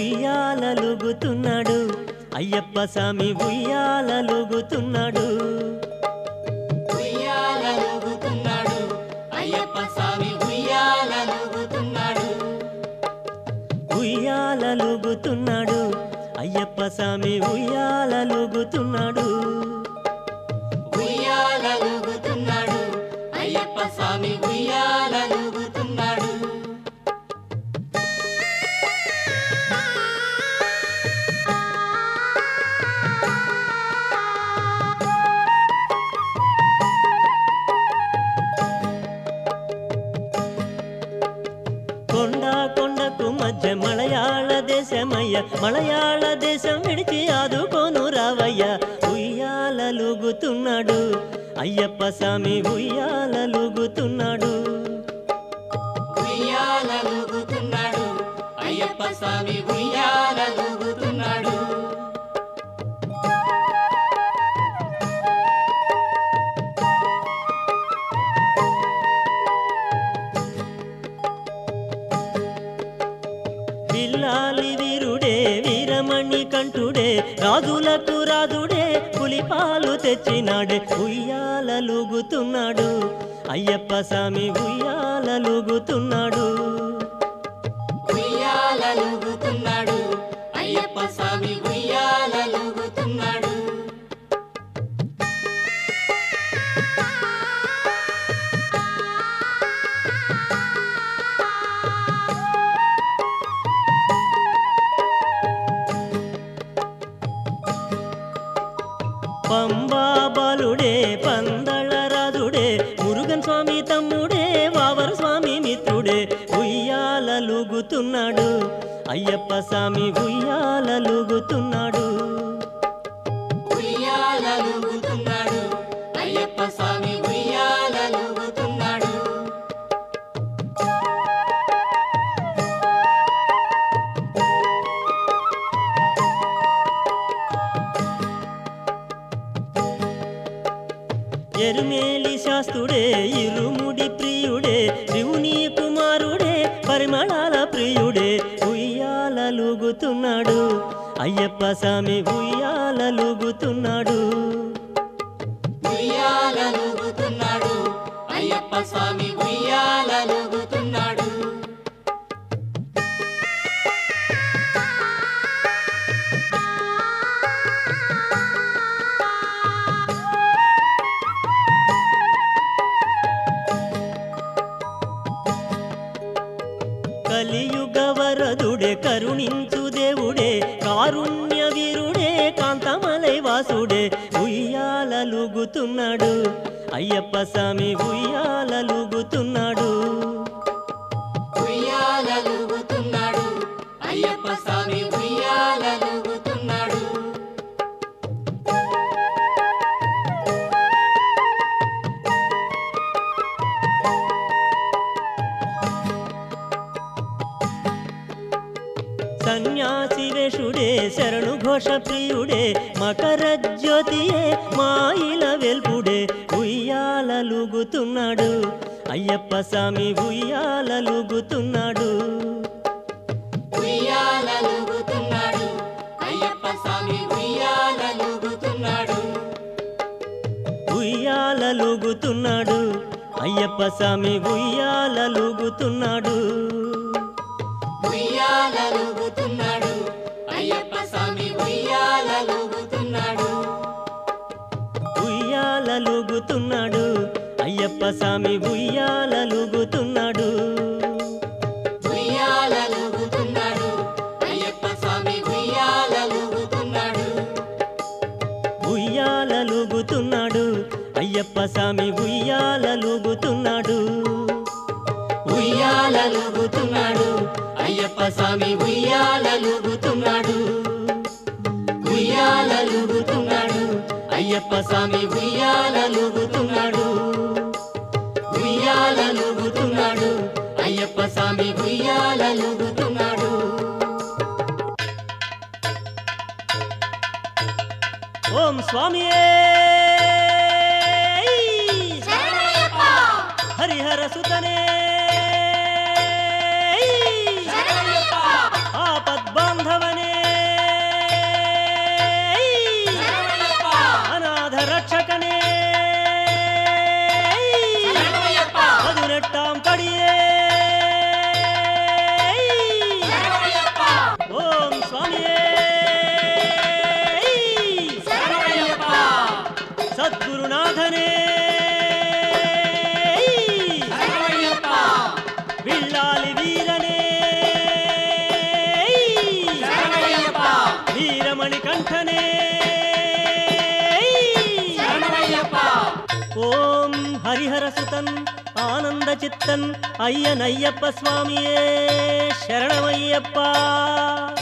ఉయ్యాలలుగుతున్నాడు అయ్యప్ప స్వామి ఉయ్యాలలుగుతున్నాడు ఉయ్యాలలుగుతున్నాడు అయ్యప్ప స్వామి ఉయ్యాలలుగుతున్నాడు ఉయ్యాలలుగుతున్నాడు అయ్యప్ప స్వామి ఉయ్యాలలుగుతున్నాడు ఉయ్యాలలుగుతున్నాడు అయ్యప్ప స్వామి ఉయ్యాలలుగుతున్నాడు కొండ కొండకు మధ్య మలయాళ దేశమయ్య మలయాళ దేశం విడిచి ఆదుకోను రావయ్య ఉయ్యాలలుగుతున్నాడు అయ్యప్ప స్వామి ఉయ్యాలలుగుతున్నాడు ఉయ్యాలలుగుతున్నాడు అయ్యప్ప స్వామి ఉయ్యాలలుగుతున్నాడు పిల్లాలి వీరుడే వీరమణి కంఠుడే రాజులకు రాజుడే పులిపాలు తెచ్చినాడే ఉయ్యాలలుగుతున్నాడు అయ్యప్ప స్వామి ఉయ్యాలలుగుతున్నాడు ఉయ్యాలలుగుతున్నాడు అయ్యప్ప స్వామి ఉయ్యాలలుగుతున్నాడు పంబా బాలుడే పందళ రాజుడే మురుగన్ స్వామి తమ్ముడే వావర స్వామి మిత్రుడే ఉయ్యాలలుగుతున్నాడు అయ్యప్ప స్వామి ఉయ్యాలలుగుతున్నాడు ఉయ్యాలలుగుతున్నాడు అయ్యప్ప స్వామి ఉయ్యాలలుగుతున్నాడు ఎరుమేలి శాస్త్రుడే ఇరుముడి ప్రియుడే శివుని కుమారుడే పరిమళాల ప్రియుడే ఉయ్యాలలుగుతున్నాడు అయ్యప్ప స్వామి ఉయ్యాలలుగుతున్నాడు ఉయ్యాలలుగుతున్నాడు అయ్యప్ప స్వామి ఉయ్యాలలుగుతున్నాడు కలియుగ వరదుడే కరుణించు దేవుడే కారుణ్య వీరుడే కాంతమలై వాసుడే ఉయ్యాలలుగుతున్నాడు అయ్యప్ప స్వామి ఉయ్యాలలుగుతున్నాడు ఉయ్యాలలుగుతున్నాడు అయ్యప్ప స్వామి ఉయ్యాలలుగుతున్నాడు సన్యాసి వేషుడే శరణు ఘోష ప్రియుడే మకర జ్యోతియే మాయిల వెల్పుడే ఉయ్యాలలుగుతున్నాడు అయ్యప్ప స్వామి ఉయ్యాలలుగుతున్నాడు ఉయ్యాలలుగుతున్నాడు అయ్యప్ప స్వామి ఉయ్యాలలుగుతున్నాడు ఉయ్యాలలుగుతున్నాడు అయ్యప్ప స్వామి ఉయ్యాలలుగుతున్నాడు ఉయ్యాలలుగుతున్నాడు అయ్యప్ప స్వామి ఉయ్యాలలుగుతున్నాడు ఉయ్యాలలుగుతున్నాడు అయ్యప్ప స్వామి ఉయ్యాలలుగుతున్నాడు ఉయ్యాలలుగుతున్నాడు అయ్యప్ప స్వామి ఉయ్యాలలుగుతున్నాడు ఉయ్యాలలుగుతున్నాడు అయ్యప్ప స్వామి ఉయ్యాలలుగుతున్నాడు ఉయ్యాలలుగుతున్నాడు అయ్యప్ప స్వామి ఉయ్యాలలుగుతున్నాడు ఉయ్యాలలుగుతున్నాడు అయ్యప్ప స్వామి ఉయ్యాలలుగుతున్నాడు ఉయ్యాలలుగుతున్నాడు అయ్యప్ప స్వామి ఉయ్యాలలుగుతున్నాడు ఓం స్వామి హరిహర సుతనే ఆపద్బాంధవ నాథనే శరణమయ్యప్ప విల్లాలి వీరనే శరణమయ్యప్ప వీరమణి కంఠనే శరణమయ్యప్ప ఓం హరిహర సుతన్ ఆనంద చిత్తన్ అయ్యనయ్యప్ప స్వామియే శరణమయ్యప్ప